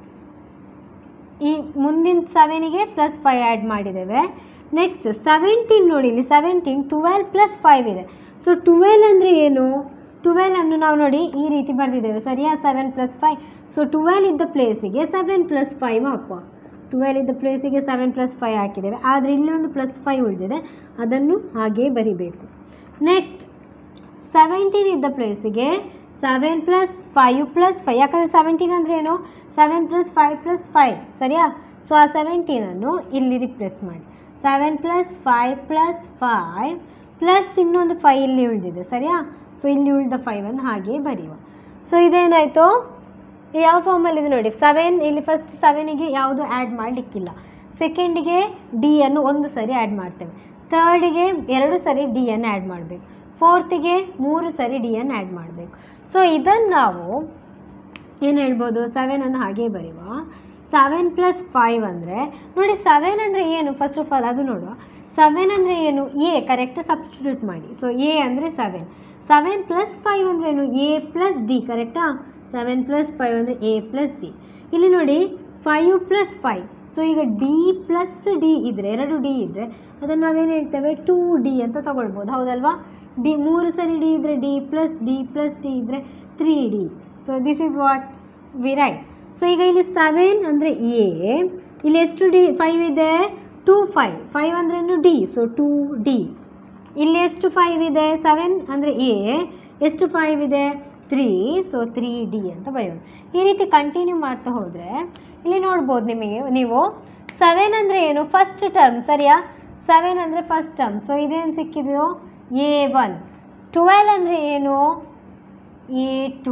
ಈ ಮುಂದಿನ ಸೆವೆನಿಗೆ ಪ್ಲಸ್ ಫೈವ್ ಆ್ಯಡ್ ಮಾಡಿದ್ದೇವೆ ನೆಕ್ಸ್ಟ್ ಸೆವೆಂಟೀನ್ ನೋಡಿ ಇಲ್ಲಿ ಸೆವೆಂಟೀನ್ ಟ್ವೆಲ್ ಪ್ಲಸ್ ಫೈವ್ ಇದೆ ಸೊ ಟ್ವೆಲ್ ಅಂದರೆ ಏನು ಟ್ವೆಲ್ ಅನ್ನು ನಾವು ನೋಡಿ ಈ ರೀತಿ ಬರೆದಿದ್ದೇವೆ ಸರಿಯಾ seven plus five so twelve ಇದ್ದ ಪ್ಲೇಸಿಗೆ ಸೆವೆನ್ ಪ್ಲಸ್ ಫೈವ್ ಹಾಕುವ ಟ್ವೆಲ್ ಇದ್ದ ಪ್ಲೇಸಿಗೆ ಸೆವೆನ್ ಪ್ಲಸ್ ಫೈವ್ ಹಾಕಿದ್ದೇವೆ ಆದರೆ ಇಲ್ಲಿ ಒಂದು ಪ್ಲಸ್ ಫೈವ್ ಉಳಿದಿದೆ ಅದನ್ನು ಹಾಗೇ ಬರಿಬೇಕು ನೆಕ್ಸ್ಟ್ ಸೆವೆಂಟೀನ್ ಇದ್ದ ಪ್ಲೇಸಿಗೆ seven plus five plus five ಯಾಕಂದರೆ ಸೆವೆಂಟೀನ್ ಅಂದರೆ ಏನು seven plus five plus five ಸರಿಯಾ ಸೊ ಆ ಸೆವೆಂಟೀನನ್ನು ಇಲ್ಲಿ ರಿಪ್ಲೇಸ್ ಮಾಡಿ seven plus five plus five plus ಇನ್ನೊಂದು ಫೈವ್ ಇಲ್ಲಿ ಉಳಿದಿದೆ ಸರಿಯಾ ಸೊ ಇಲ್ಲಿ ಉಳಿದ ಫೈವನ್ನು ಹಾಗೆ ಬರೆಯುವ ಸೊ ಇದೇನಾಯಿತು ಯಾವ ಫಾರ್ಮಲ್ಲಿದೆ ನೋಡಿ ಸೆವೆನ್ ಇಲ್ಲಿ ಫಸ್ಟ್ ಸೆವೆನಿಗೆ ಯಾವುದು ಆ್ಯಡ್ ಮಾಡಲಿಕ್ಕಿಲ್ಲ ಸೆಕೆಂಡಿಗೆ ಡಿ ಅನ್ನು ಒಂದು ಸರಿ ಆ್ಯಡ್ ಮಾಡ್ತೇವೆ ತರ್ಡಿಗೆ ಎರಡು ಸರಿ ಡಿ ಅನ್ನು ಆ್ಯಡ್ ಮಾಡಬೇಕು ಫೋರ್ತಿಗೆ ಮೂರು ಸರಿ ಡಿ ಅನ್ನು ಆ್ಯಡ್ ಮಾಡಬೇಕು ಸೊ ಇದನ್ನು ನಾವು ಏನು ಹೇಳ್ಬೋದು ಸೆವೆನನ್ನು ಹಾಗೆ ಬರೆಯುವ ಸೆವೆನ್ ಪ್ಲಸ್ ಫೈವ್ ಅಂದರೆ ನೋಡಿ ಸೆವೆನ್ ಅಂದರೆ ಏನು ಫಸ್ಟ್ ಆಫ್ ಆಲ್ ಅದು ನೋಡುವ ಸೆವೆನ್ ಅಂದರೆ ಏನು ಎ ಕರೆಕ್ಟ್ ಸಬ್ಸ್ಟಿಟ್ಯೂಟ್ ಮಾಡಿ ಸೊ ಎ ಅಂದರೆ ಸೆವೆನ್ ಸೆವೆನ್ ಪ್ಲಸ್ ಫೈವ್ ಅಂದರೆ ಏನು ಎ ಪ್ಲಸ್ ಡಿ ಕರೆಕ್ಟಾ ಸೆವೆನ್ ಪ್ಲಸ್ ಫೈವ್ ಅಂದರೆ ಎ ಪ್ಲಸ್ ಡಿ ಇಲ್ಲಿ ನೋಡಿ ಫೈವ್ ಪ್ಲಸ್ ಫೈವ್ ಸೊ ಈಗ ಡಿ ಪ್ಲಸ್ ಡಿ ಇದ್ದರೆ ಎರಡು ಡಿ ಇದ್ದರೆ ಅದನ್ನು ನಾವೇನು ಹೇಳ್ತೇವೆ ಟೂ ಡಿ ಅಂತ ತಗೊಳ್ಬೋದು ಹೌದಲ್ವಾ ಡಿ ಮೂರು ಸರಿ ಡಿ ಇದ್ದರೆ d plus d plus d ಇದ್ದರೆ three d so this is what we right so ಈಗ ಇಲ್ಲಿ ಸೆವೆನ್ ಅಂದರೆ ಎ ಇಲ್ಲಿ ಎಷ್ಟು ಡಿ ಫೈವ್ ಇದೆ ಟೂ ಫೈವ್ ಫೈವ್ ಅಂದ್ರೇನು ಡಿ ಸೊ ಟೂ ಡಿ ಇಲ್ಲಿ ಎಷ್ಟು ಫೈವ್ ಇದೆ ಸೆವೆನ್ ಅಂದರೆ ಎ ಎಷ್ಟು ಫೈವ್ ಇದೆ ತ್ರೀ ಸೊ ತ್ರೀ ಡಿ ಅಂತ ಬರೆಯೋದು ಈ ರೀತಿ ಕಂಟಿನ್ಯೂ ಮಾಡ್ತಾ ಹೋದರೆ ಇಲ್ಲಿ ನೋಡ್ಬೋದು ನಿಮಗೆ ನೀವು ಸೆವೆನ್ ಅಂದರೆ ಏನು ಫಸ್ಟ್ ಟರ್ಮ್ ಸರಿಯಾ ಸೆವೆನ್ ಅಂದರೆ ಫಸ್ಟ್ ಟರ್ಮ್ ಸೊ ಇದೇನು ಸಿಕ್ಕಿದೆಯೋ ಎ ಒನ್ ಟ್ವೆಲ್ ಅಂದರೆ ಏನು ಎ ಟು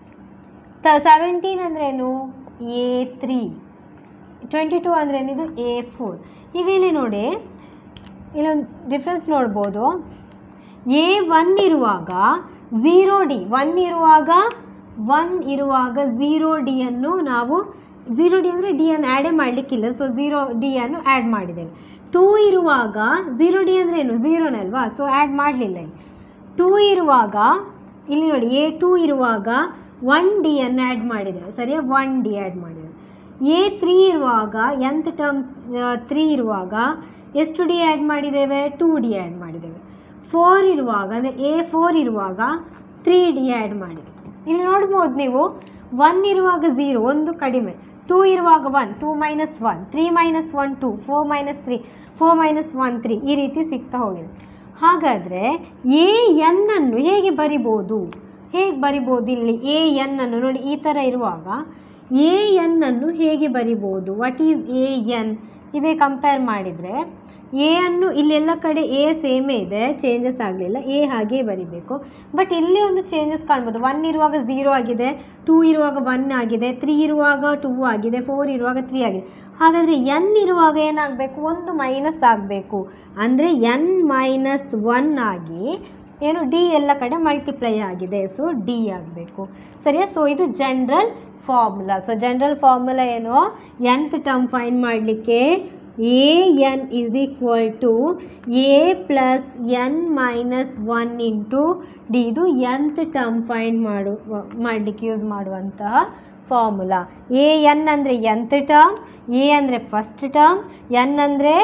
ತ ಸೆವೆಂಟೀನ್ ಅಂದ್ರೇನು ಎ ತ್ರೀ ಟ್ವೆಂಟಿ ಟೂ ಅಂದರೆ ಏನಿದು ಎ ಫೋರ್ ಈಗ ಇಲ್ಲಿ ನೋಡಿ ಇಲ್ಲೊಂದು ಡಿಫ್ರೆನ್ಸ್ ನೋಡ್ಬೋದು ಎ ಒನ್ ಇರುವಾಗ ಝೀರೋ ಡಿ ಒನ್ ಇರುವಾಗ ಒನ್ ಇರುವಾಗ ಝೀರೋ ಡಿಯನ್ನು ನಾವು ಝೀರೋ ಡಿ ಅಂದರೆ ಡಿಯನ್ನು ಆ್ಯಡೇ ಮಾಡಲಿಕ್ಕಿಲ್ಲ ಸೊ ಝೀರೋ ಡಿಯನ್ನು ಆ್ಯಡ್ ಮಾಡಿದ್ದೇವೆ ಟೂ ಇರುವಾಗ ಝೀರೋ ಡಿ ಅಂದರೆ ಏನು ಝೀರೋನಲ್ವಾ ಸೊ ಆ್ಯಡ್ ಮಾಡಲಿಲ್ಲ ಇಲ್ಲಿ ಟೂ ಇರುವಾಗ ಇಲ್ಲಿ ನೋಡಿ ಎ ಟೂ ಇರುವಾಗ ಒನ್ ಡಿಯನ್ನು ಆ್ಯಡ್ ಮಾಡಿದ್ದೇವೆ ಸರಿಯಾ ಒನ್ ಡಿ ಆ್ಯಡ್ ಮಾಡಿದ್ದೇವೆ ಎ ತ್ರೀ ಇರುವಾಗ ಎಂತ್ ಟರ್ಮ್ ತ್ರೀ ಇರುವಾಗ ಎಷ್ಟು ಡಿ ಆ್ಯಡ್ ಮಾಡಿದ್ದೇವೆ ಟೂ ಡಿ ಆ್ಯಡ್ ಮಾಡಿದ್ದೇವೆ ಫೋರ್ ಇರುವಾಗ ಅಂದರೆ ಎ ಫೋರ್ ಇರುವಾಗ ತ್ರೀ ಡಿ ಆ್ಯಡ್ ಮಾಡಿದೆ ಇಲ್ಲಿ ನೋಡ್ಬೋದು ನೀವು ಒನ್ ಇರುವಾಗ ಝೀರೋ ಒಂದು ಕಡಿಮೆ ಟೂ ಇರುವಾಗ one two minus one three minus one two four minus three four minus one three ಈ ರೀತಿ ಸಿಗ್ತಾ ಹೋಗಿದೆ ಹಾಗಾದರೆ ಎ ಎನ್ ಅನ್ನು ಹೇಗೆ ಬರಿಬೋದು ಹೇಗೆ ಬರಿಬೋದು ಇಲ್ಲಿ ಎ ಎನ್ ಅನ್ನು ನೋಡಿ ಈ ಥರ ಇರುವಾಗ ಎ ಎನ್ ಅನ್ನು ಹೇಗೆ ಬರಿಬೋದು ವಾಟ್ ಈಸ್ ಎ ಎನ್ ಇದೇ ಕಂಪೇರ್ ಮಾಡಿದರೆ ಎ ಅನ್ನು ಇಲ್ಲೆಲ್ಲ ಕಡೆ ಎ ಸೇಮೇ ಇದೆ ಚೇಂಜಸ್ ಆಗಲಿಲ್ಲ ಎ ಹಾಗೇ ಬರಿಬೇಕು ಬಟ್ ಇಲ್ಲಿ ಒಂದು ಚೇಂಜಸ್ ಕಾಣ್ಬೋದು ಒನ್ ಇರುವಾಗ ಝೀರೋ ಆಗಿದೆ ಟೂ ಇರುವಾಗ ಒನ್ ಆಗಿದೆ ತ್ರೀ ಇರುವಾಗ ಟೂ ಆಗಿದೆ ಫೋರ್ ಇರುವಾಗ ತ್ರೀ ಆಗಿದೆ ಹಾಗಾದರೆ ಎನ್ ಇರುವಾಗ ಏನಾಗಬೇಕು ಒಂದು ಮೈನಸ್ ಆಗಬೇಕು ಅಂದರೆ ಎನ್ ಮೈನಸ್ ಒನ್ ಆಗಿ ಏನು ಡಿ ಎಲ್ಲ ಕಡೆ ಮಲ್ಟಿಪ್ಲೈ ಆಗಿದೆ ಸೊ ಡಿ ಆಗಬೇಕು ಸರಿಯಾ ಸೊ ಇದು general formula so general formula ಏನು ಎಂತ್ ಟರ್ಮ್ ಫೈನ್ ಮಾಡಲಿಕ್ಕೆ a n is equal to a plus n minus one into d ಇದು ಎಂತ್ ಟರ್ಮ್ ಫೈಂಡ್ ಮಾಡು ಮಾಡಲಿಕ್ಕೆ ಯೂಸ್ ಮಾಡುವಂತಹ ಫಾರ್ಮುಲಾ ಎ ಎನ್ ಅಂದರೆ ಎಂತ್ ಟರ್ಮ್ ಎ ಅಂದರೆ first term n ಅಂದರೆ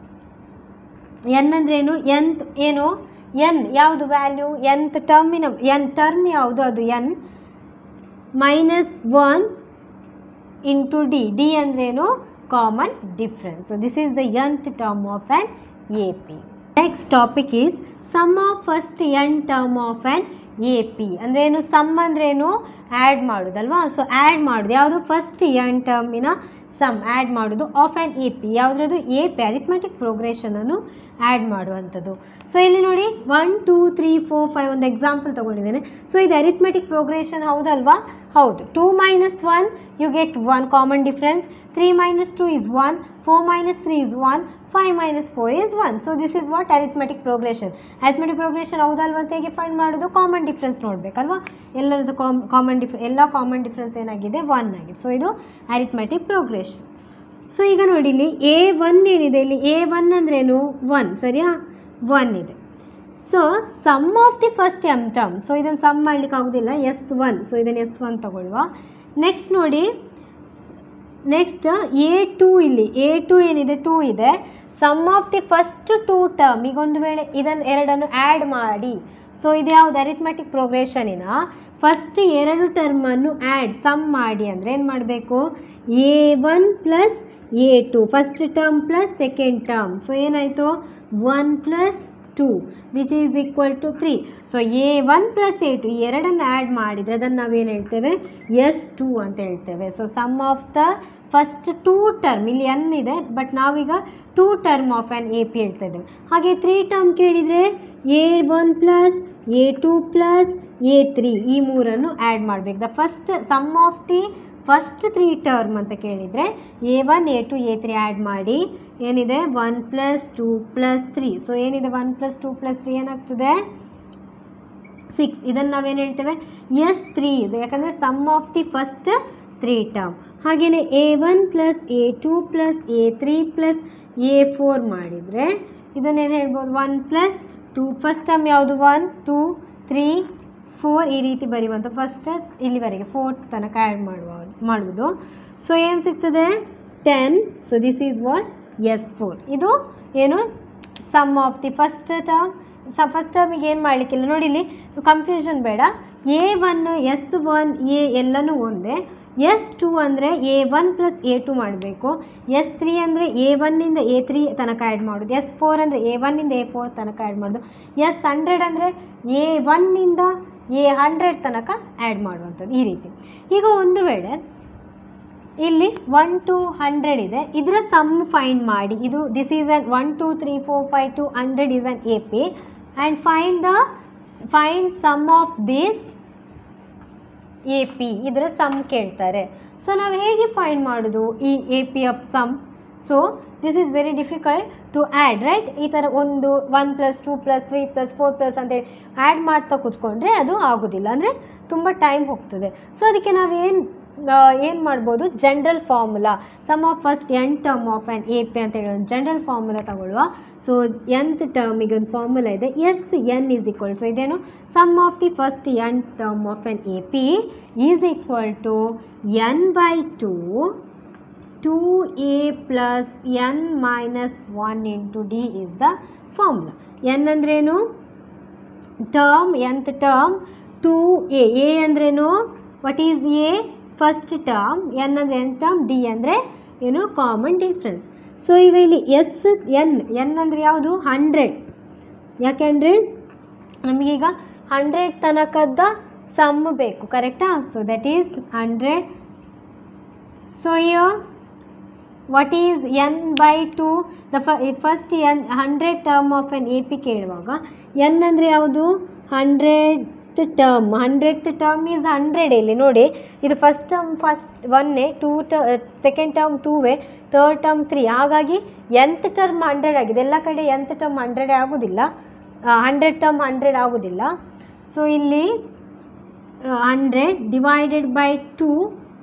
n ಅಂದರೆ ಏನು ಎಂತ್ ಏನು ಎನ್ ಯಾವುದು ವ್ಯಾಲ್ಯೂ ಎಂತ್ ಟರ್ಮಿನ ಎನ್ ಟರ್ಮ್ ಯಾವುದು ಅದು n minus one into d d ಅಂದ್ರೇನು common difference so this is the nth term of an A P next topic is sum of first n term of an A P ಅಂದರೆ ಏನು some ಅಂದ್ರೇನು add ಮಾಡೋದಲ್ವಾ so add ಮಾಡೋದು ಯಾವುದು first n ಟರ್ಮಿನ sum add ಮಾಡೋದು of an A P ಯಾವುದ್ರದ್ದು A P arithmetic ಪ್ರೋಗ್ರೆಷನನ್ನು add ಮಾಡುವಂಥದ್ದು ಸೊ ಇಲ್ಲಿ ನೋಡಿ one two three four five ಒಂದು ಎಕ್ಸಾಂಪಲ್ ತೊಗೊಂಡಿದ್ದೇನೆ ಸೊ ಇದು ಅರಿಥ್ಮೆಟಿಕ್ ಪ್ರೋಗ್ರೆಷನ್ ಹೌದಲ್ವಾ ಹೌದು two minus one you get one common difference three minus two is one four minus three is one five minus four is one so this is what arithmetic progression arithmetic progression ಹೌದಲ್ವ ಅಂತ ಹೇಗೆ find ಮಾಡೋದು common difference ನೋಡಬೇಕಲ್ವಾ ಎಲ್ಲರದ್ದು com common ಡಿಫ್ರೆ ಎಲ್ಲ common difference ಏನಾಗಿದೆ one ಆಗಿದೆ so ಇದು ಅರಿಥ್ಮೆಟಿಕ್ ಪ್ರೋಗ್ರೆಷನ್ ಸೊ ಈಗ ನೋಡಿ ಇಲ್ಲಿ ಎ ಒನ್ ಏನಿದೆ ಇಲ್ಲಿ ಎ ಒನ್ ಅಂದ್ರೇನು ಒನ್ ಸರಿಯಾ ಒನ್ ಇದೆ so sum of the first m term so ಇದನ್ನು ಸಮ್ ಮಾಡ್ಲಿಕ್ಕೆ ಆಗೋದಿಲ್ಲ ಎಸ್ ಒನ್ ಸೊ ಇದನ್ನು ಎಸ್ ಒನ್ ತಗೊಳ್ಳುವ ನೆಕ್ಸ್ಟ್ ನೋಡಿ ನೆಕ್ಸ್ಟ್ ಎ ಟೂ ಇಲ್ಲಿ ಎ ಟು ಏನಿದೆ ಟೂ ಇದೆ sum of the first two term ಈಗ ಒಂದು ವೇಳೆ ಇದನ್ನು ಎರಡನ್ನು ಆ್ಯಡ್ ಮಾಡಿ ಸೊ ಇದು ಯಾವುದು ಅರಿಥ್ಮೆಟಿಕ್ ಪ್ರೋಗ್ರೆಷನಿನ ಫಸ್ಟ್ ಎರಡು ಟರ್ಮನ್ನು ಆ್ಯಡ್ ಸಮ್ ಮಾಡಿ ಅಂದರೆ ಏನು ಮಾಡಬೇಕು a one plus a two first term plus second term so ಏನಾಯಿತು one plus two which is equal to three so A one plus a two ಈ ಎರಡನ್ನು ಆ್ಯಡ್ ಮಾಡಿದರೆ ಅದನ್ನು ನಾವೇನು ಹೇಳ್ತೇವೆ ಎಸ್ ಟು ಅಂತ ಹೇಳ್ತೇವೆ so sum of the first two term ಇಲ್ಲಿ ಎನ್ ಇದೆ ಬಟ್ ನಾವೀಗ two term of an A P ಹೇಳ್ತಾ ಇದ್ದೇವೆ ಹಾಗೆ ತ್ರೀ ಟರ್ಮ್ ಕೇಳಿದರೆ a one plus a two plus a three ಈ ಮೂರನ್ನು ಆ್ಯಡ್ ಮಾಡಬೇಕು the first sum of the first three term ಅಂತ ಕೇಳಿದರೆ a one A two A three add ಮಾಡಿ ಏನಿದೆ one plus two plus three so ಏನಿದೆ one plus two plus three ಏನಾಗ್ತದೆ six ಇದನ್ನು ನಾವೇನು ಹೇಳ್ತೇವೆ ಎಸ್ ತ್ರೀ ಇದೆ ಯಾಕಂದರೆ sum of the first three term ಹಾಗೆಯೇ a one plus a two plus a three plus a four ಮಾಡಿದರೆ ಇದನ್ನೇನು ಹೇಳ್ಬೋದು one plus two first term ಯಾವುದು ಒನ್ ಟೂ ತ್ರೀ ಫೋರ್ ಈ ರೀತಿ ಬರೆಯುವಂಥ ಫಸ್ಟ್ ಇಲ್ಲಿವರೆಗೆ ಫೋರ್ತ್ ತನಕ ಆ್ಯಡ್ ಮಾಡುವ ಮಾಡುವುದು ಸೊ ಏನು ಸಿಗ್ತದೆ ten so this is what s four ಇದು ಏನು sum of the first term ಸ ಫಸ್ಟ್ ಟರ್ಮಿಗೆ ಏನು ಮಾಡಲಿಕ್ಕಿಲ್ಲ ನೋಡಿ ಇಲ್ಲಿ ಕನ್ಫ್ಯೂಷನ್ ಬೇಡ a one s one a ಎಲ್ಲನೂ ಒಂದೇ ಎಸ್ ಟು ಅಂದರೆ a one plus a two ಮಾಡಬೇಕು ಎಸ್ ತ್ರೀ ಅಂದರೆ ಎ ಒನ್ನಿಂದ ಎ ತ್ರೀ ತನಕ ಆ್ಯಡ್ ಮಾಡೋದು ಎಸ್ ಫೋರ್ ಅಂದರೆ ಎ ಒನ್ನಿಂದ ಎ ಫೋರ್ ತನಕ ಆ್ಯಡ್ ಮಾಡೋದು ಎಸ್ ಹಂಡ್ರೆಡ್ ಅಂದರೆ ಎ ಒನ್ನಿಂದ ಎ ಹಂಡ್ರೆಡ್ ತನಕ ಆ್ಯಡ್ ಮಾಡುವಂಥದ್ದು ಈ ರೀತಿ ಈಗ ಒಂದು ವೇಳೆ ಇಲ್ಲಿ ಒನ್ ಟು ಹಂಡ್ರೆಡ್ ಇದೆ ಇದರ ಸಮ್ ಫೈಂಡ್ ಮಾಡಿ ಇದು this is an one two three four five to hundred is an A P and find the find sum of this A P ಇದರ ಸಮ್ ಕೇಳ್ತಾರೆ ಸೊ ನಾವು ಹೇಗೆ ಫೈಂಡ್ ಮಾಡೋದು ಈ A P of sum so this is very difficult to add right ಈ ಥರ ಒಂದು one plus two plus three plus four plus ಅಂತೇಳಿ ಆ್ಯಡ್ ಮಾಡ್ತಾ ಕೂತ್ಕೊಂಡ್ರೆ ಅದು ಆಗೋದಿಲ್ಲ ಅಂದರೆ ತುಂಬ ಟೈಮ್ ಹೋಗ್ತದೆ ಸೊ ಅದಕ್ಕೆ ನಾವೇನು ಏನು ಮಾಡ್ಬೋದು general formula sum of first n term of an A P ಅಂತ ಹೇಳಿ ಒಂದು ಜನರಲ್ ಫಾರ್ಮುಲಾ ತಗೊಳ್ಳುವ ಸೊ ಎಂತ್ ಟರ್ಮಿಗೆ ಒಂದು ಫಾರ್ಮುಲಾ ಇದೆ s n is equal so ಇದೇನು sum of the first n term of an A P is equal to n by two two a plus n minus one into d is the formula n ಅಂದ್ರೇನು term nth term two a a ಅಂದ್ರೇನು what is a first term n ಅಂದರೆ n term d ಅಂದರೆ ಏನು common difference so ಈಗ ಇಲ್ಲಿ S N N ಅಂದರೆ ಯಾವುದು hundred ಯಾಕೆಂದರೆ ನಮಗೀಗ ಹಂಡ್ರೆಡ್ ತನಕದ ಸಮ್ ಬೇಕು ಕರೆಕ್ಟಾ so that is hundred so here what is n by two the first n hundred term of n A P ಕೇಳುವಾಗ ಎನ್ ಅಂದರೆ ಯಾವುದು hundred term hundred term is hundred ಇಲ್ಲಿ ನೋಡಿ ಇದು ಫಸ್ಟ್ ಟರ್ಮ್ ಫಸ್ಟ್ ಒನ್ನೇ two ಟ second term ಟೂವೇ third term three ಹಾಗಾಗಿ ಎಂತ್ ಟರ್ಮ್ ಹಂಡ್ರೆಡ್ ಆಗಿದೆ ಎಲ್ಲ ಕಡೆ ಎಂತ್ ಟರ್ಮ್ ಹಂಡ್ರೆಡ್ ಆಗೋದಿಲ್ಲ ಹಂಡ್ರೆಡ್ ಟರ್ಮ್ ಹಂಡ್ರೆಡ್ ಆಗೋದಿಲ್ಲ ಸೊ ಇಲ್ಲಿ hundred divided by two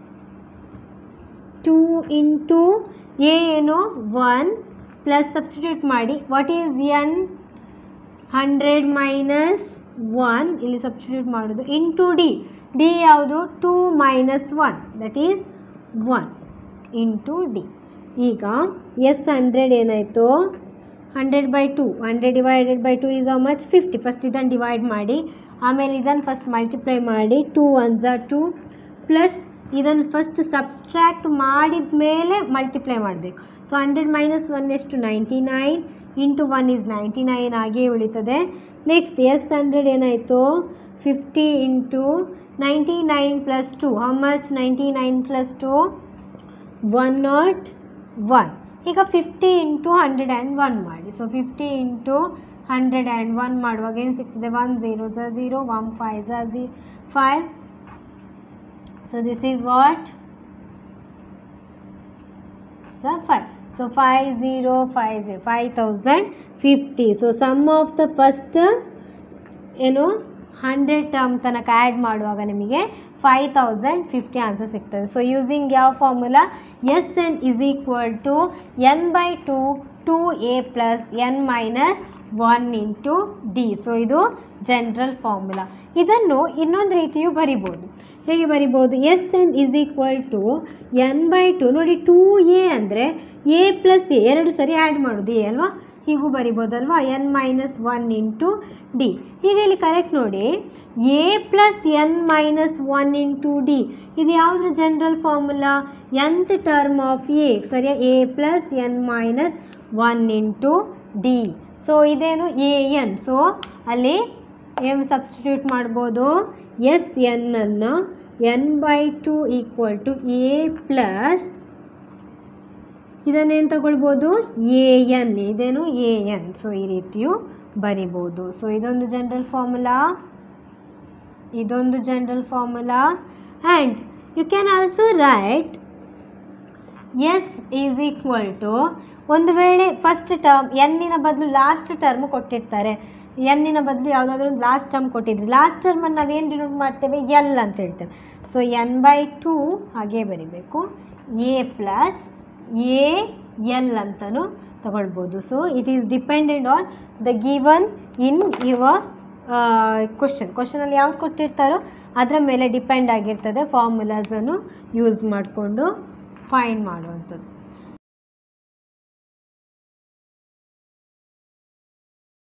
two into a ಏನು ಒನ್ ಪ್ಲಸ್ ಸಬ್ಸ್ಟಿಟ್ಯೂಟ್ ಮಾಡಿ what is n hundred minus one ಇಲ್ಲಿ ಸಬ್ಸ್ಟಿಟ್ಯೂಟ್ ಮಾಡೋದು ಇಂಟು ಡಿ ಡಿ ಯಾವುದು two minus one that is one into d ಈಗ s hundred ಏನಾಯಿತು hundred by two hundred divided by two is ಅ much fifty first ಇದನ್ನು divide ಮಾಡಿ ಆಮೇಲೆ ಇದನ್ನು ಫಸ್ಟ್ ಮಲ್ಟಿಪ್ಲೈ ಮಾಡಿ ಟೂ ಒನ್ ಝ ಟು ಪ್ಲಸ್ ಇದನ್ನು ಫಸ್ಟ್ ಸಬ್ಸ್ಟ್ರ್ಯಾಕ್ಟ್ ಮಾಡಿದ ಮೇಲೆ ಮಲ್ಟಿಪ್ಲೈ ಮಾಡಬೇಕು ಸೊ ಹಂಡ್ರೆಡ್ ಮೈನಸ್ ಒನ್ ಎಷ್ಟು ninety nine into one is ninety nine ಹಾಗೇ ಉಳಿತದೆ ನೆಕ್ಸ್ಟ್ ಎಸ್ ಹಂಡ್ರೆಡ್ ಏನಾಯಿತು fifty into ninety nine plus two how much ninety nine plus two one not one ಈಗ fifty into hundred and one ಮಾಡಿ so fifty into hundred and one ಮಾಡುವಾಗ ಏನು ಸಿಗ್ತದೆ one zero ಝ zero one five ಝ ಝಿ five so this is what so five so five zero five zero five thousand fifty so sum of the first ಏನು hundred term ತನಕ ಆ್ಯಡ್ ಮಾಡುವಾಗ ನಿಮಗೆ ಫೈವ್ ತೌಸಂಡ್ ಫಿಫ್ಟಿ ಆನ್ಸರ್ ಸಿಗ್ತದೆ so using ಯಾವ formula s n is equal to n by two two a plus n minus one into d so ಇದು general formula ಇದನ್ನು ಇನ್ನೊಂದು ರೀತಿಯೂ ಬರಿಬೋದು ಹೇಗೆ ಬರಿಬೋದು s n is equal to n by two ನೋಡಿ ಟೂ ಎ ಅಂದರೆ ಎ ಪ್ಲಸ್ ಎ ಎರಡು ಸರಿ ಆ್ಯಡ್ ಮಾಡೋದು ಎ ಅಲ್ವಾ ಹೀಗೂ ಬರಿಬೋದಲ್ವಾ n minus one into d ಈಗ ಇಲ್ಲಿ ಕರೆಕ್ಟ್ ನೋಡಿ a plus n minus one into d ಇದು ಯಾವುದ್ರ general formula nth term of a ಸರಿಯಾ a plus n minus one into d so ಇದೇನು ಎ ಎನ್ ಸೊ ಅಲ್ಲಿ ಏನು ಸಬ್ಸ್ಟಿಟ್ಯೂಟ್ ಮಾಡ್ಬೋದು ಎಸ್ ಎನ್ನನ್ನು n by two equal to a plus ಇದನ್ನೇನು ತಗೊಳ್ಬೋದು ಎ ಎನ್ ಇದೇನು ಎ ಎನ್ ಸೊ ಈ ರೀತಿಯು ಬರಿಬೋದು ಸೊ ಇದೊಂದು ಜನರಲ್ ಫಾರ್ಮುಲಾ ಇದೊಂದು general formula and you can also right yes is equal to ಒಂದು ವೇಳೆ ಫಸ್ಟ್ ಟರ್ಮ್ ಎನ್ನಿನ ಬದಲು ಲಾಸ್ಟ್ ಟರ್ಮ್ ಕೊಟ್ಟಿರ್ತಾರೆ ಎನ್ನಿನ ಬದಲು ಯಾವುದಾದ್ರೂ ಒಂದು ಲಾಸ್ಟ್ ಟರ್ಮ್ ಕೊಟ್ಟಿದ್ರು ಲಾಸ್ಟ್ ಟರ್ಮನ್ನು ನಾವೇನು ಡಿನೋಟ್ ಮಾಡ್ತೇವೆ ಎಲ್ ಅಂತ ಹೇಳ್ತೇವೆ ಸೊ ಎನ್ ಬೈ ಟು ಹಾಗೇ ಬರಿಬೇಕು ಎ ಪ್ಲಸ್ ಎ ಎಲ್ ಅಂತಲೂ ತಗೊಳ್ಬೋದು so it is dependent on the given in your question ಕ್ವಶನಲ್ಲಿ ಯಾವ್ದು ಕೊಟ್ಟಿರ್ತಾರೋ ಅದರ ಮೇಲೆ ಡಿಪೆಂಡ್ ಆಗಿರ್ತದೆ ಫಾರ್ಮುಲಾಸನ್ನು ಯೂಸ್ ಮಾಡಿಕೊಂಡು ಫೈನ್ ಮಾಡುವಂಥದ್ದು